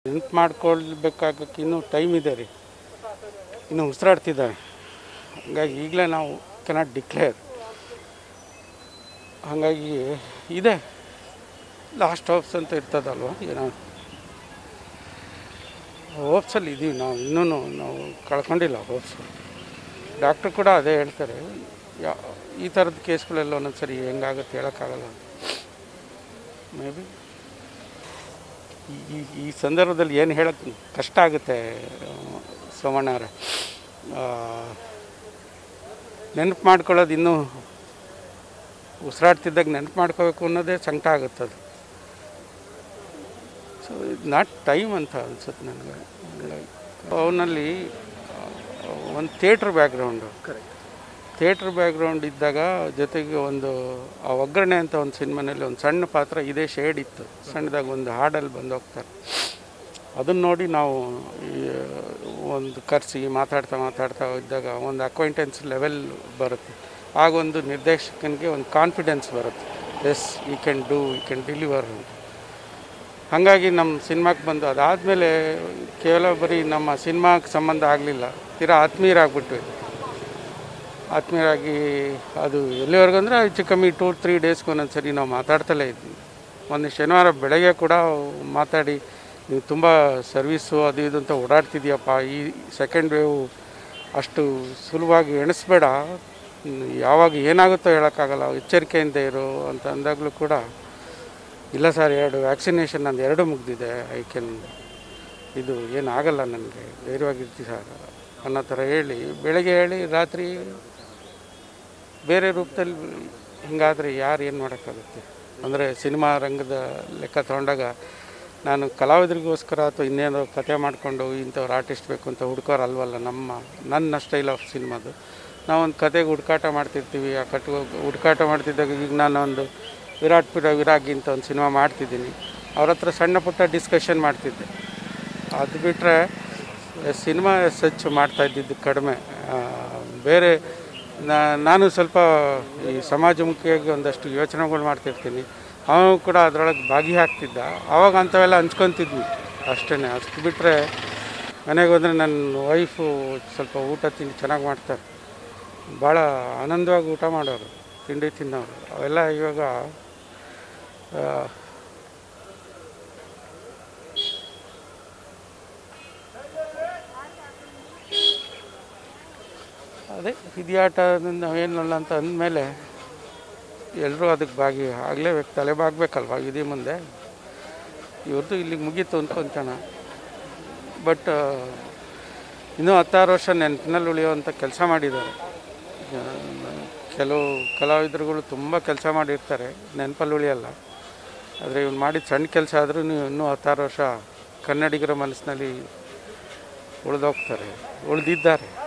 ನೆನ್ಪು ಮಾಡ್ಕೊಳ್ಬೇಕಾಗಕ್ಕೆ ಇನ್ನೂ ಟೈಮ್ ಇದೆ ರೀ ಇನ್ನು ಉಸಿರಾಡ್ತಿದ್ದಾವೆ ಹಾಗಾಗಿ ಈಗಲೇ ನಾವು ಕೆನಾಟ್ ಡಿಕ್ಲೇರ್ ಹಾಗಾಗಿ ಇದೆ ಲಾಸ್ಟ್ ಹೋಪ್ಸ್ ಅಂತ ಇರ್ತದಲ್ವ ಏನೋ ಹೋಪ್ಸಲ್ಲಿ ಇದ್ದೀವಿ ನಾವು ಇನ್ನೂ ನಾವು ಕಳ್ಕೊಂಡಿಲ್ಲ ಹೋಪ್ಸ್ ಡಾಕ್ಟ್ರು ಕೂಡ ಅದೇ ಹೇಳ್ತಾರೆ ಯಾ ಈ ಥರದ ಕೇಸ್ಗಳೆಲ್ಲ ಒಂದೊಂದು ಸರಿ ಹೆಂಗಾಗುತ್ತೆ ಹೇಳೋಕ್ಕಾಗಲ್ಲ ಮೇ ಬಿ ಈ ಈ- ಈ ಸಂದರ್ಭದಲ್ಲಿ ಏನು ಹೇಳೋಕ್ಕೆ ಕಷ್ಟ ಆಗುತ್ತೆ ಸೋಮಣ್ಣವ್ರೆ ನೆನಪು ಮಾಡ್ಕೊಳ್ಳೋದು ಇನ್ನೂ ಉಸಿರಾಡ್ತಿದ್ದಾಗ ನೆನಪು ಮಾಡ್ಕೋಬೇಕು ಅನ್ನೋದೇ ಸಂಕಟ ಆಗುತ್ತೆ ಅದು ಸೊ ಇದು ನಾಟ್ ಟೈಮ್ ಅಂತ ಅನ್ಸುತ್ತೆ ನನಗೆ ಅವನಲ್ಲಿ ಒಂದು ಥಿಯೇಟ್ರ್ ಬ್ಯಾಕ್ಗ್ರೌಂಡು ಥಿಯೇಟ್ರ್ ಬ್ಯಾಕ್ಗ್ರೌಂಡ್ ಇದ್ದಾಗ ಜೊತೆಗೆ ಒಂದು ಆ ಒಗ್ಗರಣೆ ಅಂತ ಒಂದು ಸಿನಿಮಾನಲ್ಲಿ ಒಂದು ಸಣ್ಣ ಪಾತ್ರ ಇದೇ ಶೇಡ್ ಇತ್ತು ಸಣ್ಣದಾಗ ಒಂದು ಹಾಡಲ್ಲಿ ಬಂದು ಹೋಗ್ತಾರೆ ಅದನ್ನು ನೋಡಿ ನಾವು ಈ ಒಂದು ಕರೆಸಿ ಮಾತಾಡ್ತಾ ಮಾತಾಡ್ತಾ ಇದ್ದಾಗ ಒಂದು ಅಕ್ವೈಂಟೆನ್ಸ್ ಲೆವೆಲ್ ಬರುತ್ತೆ ಆಗ ಒಂದು ನಿರ್ದೇಶಕನಿಗೆ ಒಂದು ಕಾನ್ಫಿಡೆನ್ಸ್ ಬರುತ್ತೆ yes I can do I can deliver ಅಂತ ಹಾಗಾಗಿ ನಮ್ಮ ಸಿನಿಮಾಕ್ಕೆ ಬಂದು ಅದಾದಮೇಲೆ ಕೇವಲ ಬರೀ ನಮ್ಮ ಸಿನಿಮಾಕ್ಕೆ ಸಂಬಂಧ ಆಗಲಿಲ್ಲ ತೀರಾ ಆತ್ಮೀಯರಾಗ್ಬಿಟ್ವಿ ಆತ್ಮೀಯರಾಗಿ ಅದು ಎಲ್ಲಿವರೆಗೂ ಅಂದರೆ ಹೆಚ್ಚು ಕಮ್ಮಿ ಟೂ ತ್ರೀ ಡೇಸ್ಗೆ ಒಂದೊಂದು ಸರಿ ನಾವು ಮಾತಾಡ್ತಲೇ ಇದ್ವಿ ಒಂದು ಶನಿವಾರ ಬೆಳಗ್ಗೆ ಕೂಡ ಮಾತಾಡಿ ನೀವು ತುಂಬ ಸರ್ವೀಸು ಅದು ಇದು ಅಂತ ಓಡಾಡ್ತಿದ್ಯಪ್ಪ ಈ ಸೆಕೆಂಡ್ ವೇವ್ ಅಷ್ಟು ಸುಲಭವಾಗಿ ಎಣಿಸ್ಬೇಡ ಹ್ಮ್, ಯಾವಾಗ ಏನಾಗುತ್ತೋ ಹೇಳೋಕ್ಕಾಗಲ್ಲ ಎಚ್ಚರಿಕೆಯಿಂದ ಇರು ಅಂತ ಅಂದಾಗಲೂ ಕೂಡ ಇಲ್ಲ ಸರ್ ಎರಡು ವ್ಯಾಕ್ಸಿನೇಷನ್ ನಂದು ಎರಡು ಮುಗ್ದಿದೆ ಐ ಕ್ಯಾನ್ ಇದು ಏನಾಗಲ್ಲ ನನಗೆ ಧೈರ್ಯವಾಗಿರ್ತೀವಿ ಸರ್ ಅನ್ನೋ ಥರ ಹೇಳಿ ಬೆಳಗ್ಗೆ ಹೇಳಿ ರಾತ್ರಿ ಬೇರೆ ರೂಪದಲ್ಲಿ ಹಿಂಗಾದರೆ ಯಾರು ಏನು ಮಾಡೋಕ್ಕಾಗುತ್ತೆ ಅಂದರೆ ಸಿನಿಮಾ ರಂಗದ ಲೆಕ್ಕ ತಗೊಂಡಾಗ ನಾನು ಕಲಾವಿದರಿಗೋಸ್ಕರ ಅಥವಾ ಇನ್ನೇನೋ ಕತೆ ಮಾಡಿಕೊಂಡು ಇಂಥವ್ರು ಆರ್ಟಿಸ್ಟ್ ಬೇಕು ಅಂತ ಹುಡ್ಕೋರು ಅಲ್ವಲ್ಲ ನಮ್ಮ ನನ್ನ ಸ್ಟೈಲ್ ಆಫ್ ಸಿನಿಮಾದು ನಾವೊಂದು ಕತೆಗೆ ಹುಡುಕಾಟ ಮಾಡ್ತಿರ್ತೀವಿ ಆ ಕಟ್ ಹುಡುಕಾಟ ಮಾಡ್ತಿದ್ದಾಗ ಈಗ ನಾನು ಒಂದು ವಿರಾಟ್ ಪಿರ ವಿರಾಗಿ ಅಂತ ಒಂದು ಸಿನಿಮಾ ಮಾಡ್ತಿದ್ದೀನಿ ಅವ್ರ ಹತ್ರ ಸಣ್ಣ ಪುಟ್ಟ ಡಿಸ್ಕಷನ್ ಮಾಡ್ತಿದ್ದೆ ಅದು ಬಿಟ್ಟರೆ ಸಿನಿಮಾ ಸಚ್ ಮಾಡ್ತಾ ಇದ್ದಿದ್ದು ಕಡಿಮೆ ಆ, ಬೇರೆ ನಾ- ನಾನು ಸ್ವಲ್ಪ ಈ ಸಮಾಜಮುಖಿಯಾಗಿ ಒಂದಷ್ಟು ಯೋಚನೆಗಳು ಮಾಡ್ತಿರ್ತೀನಿ ಅವನು ಕೂಡ ಅದರೊಳಗೆ ಭಾಗಿಯಾಗ್ತಿದ್ದ ಆವಾಗ ಅಂಥವೆಲ್ಲ ಹಂಚ್ಕೊತಿದ್ವಿ ಅಷ್ಟೇ ಅಷ್ಟು ಬಿಟ್ಟರೆ ಮನೆಗೆ ಹೋದರೆ ನನ್ನ ವೈಫು ಸ್ವಲ್ಪ ಊಟ ತಿಂಡಿ ಚೆನ್ನಾಗಿ ಮಾಡ್ತಾರೆ ಭಾಳ ಆನಂದವಾಗಿ ಊಟ ಮಾಡೋರು ತಿಂಡಿ ತಿನ್ನೋರು ಅವೆಲ್ಲ ಇವಾಗ ಆ, ಅದೇ ವಿದ್ಯಾಟದಿಂದ ನಾವೇನಲ್ಲ ಅಂತ ಅಂದಮೇಲೆ ಎಲ್ಲರೂ ಅದಕ್ಕೆ ಭಾಗಿ ಆಗಲೇಬೇಕು ತಲೆ ಬಾಗಬೇಕಲ್ವ ವಿಧಿ ಮುಂದೆ ಇವ್ರದ್ದು ಇಲ್ಲಿಗೆ ಮುಗೀತು ಅನ್ಕೊಂತಾನ ಬಟ್ ಇನ್ನೂ ಹತ್ತಾರು ವರ್ಷ ನೆನಪಿನಲ್ಲಿ ಉಳಿಯುವಂಥ ಕೆಲಸ ಮಾಡಿದ್ದಾರೆ ಆ, ಕೆಲವು ಕಲಾವಿದರುಗಳು ತುಂಬ ಕೆಲಸ ಮಾಡಿರ್ತಾರೆ ನೆನಪಲ್ಲಿ ಉಳಿಯಲ್ಲ ಆದರೆ ಇವ್ನು ಮಾಡಿದ ಸಣ್ಣ ಕೆಲಸ ಆದರೂ ಇನ್ನೂ ಹತ್ತಾರು ವರ್ಷ ಕನ್ನಡಿಗರ ಮನಸ್ಸಿನಲ್ಲಿ ಉಳಿದೋಗ್ತಾರೆ ಉಳಿದಿದ್ದಾರೆ